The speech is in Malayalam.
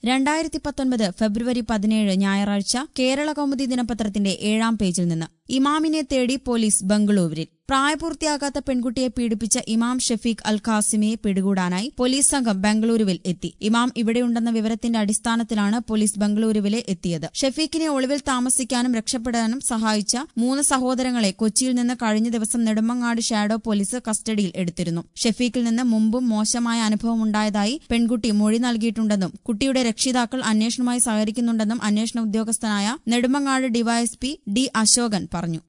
രണ്ടായിരത്തി പത്തൊൻപത് ഫെബ്രുവരി പതിനേഴ് ഞായറാഴ്ച കേരള കൗമുദി ദിനപത്രത്തിന്റെ ഏഴാം പേജിൽ നിന്ന് ഇമാമിനെ തേടി പോലീസ് ബംഗളൂരുവിൽ പ്രായപൂർത്തിയാകാത്ത പെൺകുട്ടിയെ പീഡിപ്പിച്ച ഇമാം ഷെഫീഖ് അൽ ഖാസിമിയെ പിടികൂടാനായി പോലീസ് സംഘം ബംഗളൂരുവിൽ എത്തി ഇമാം ഇവിടെയുണ്ടെന്ന വിവരത്തിന്റെ അടിസ്ഥാനത്തിലാണ് പോലീസ് ബംഗളൂരുവിലെ എത്തിയത് ഷെഫീഖിനെ ഒളിവിൽ താമസിക്കാനും രക്ഷപ്പെടാനും സഹായിച്ച മൂന്ന് സഹോദരങ്ങളെ കൊച്ചിയിൽ നിന്ന് കഴിഞ്ഞ ദിവസം നെടുമങ്ങാട് ഷാഡോ പോലീസ് കസ്റ്റഡിയിൽ എടുത്തിരുന്നു ഷെഫീഖിൽ നിന്ന് മുമ്പും മോശമായ അനുഭവമുണ്ടായതായി പെൺകുട്ടി മൊഴി നൽകിയിട്ടുണ്ടെന്നും കുട്ടിയുടെ രക്ഷിതാക്കൾ അന്വേഷണവുമായി സഹകരിക്കുന്നുണ്ടെന്നും അന്വേഷണ ഉദ്യോഗസ്ഥനായ നെടുമങ്ങാട് ഡിവൈഎസ്പി ഡി അശോകൻ പറഞ്ഞു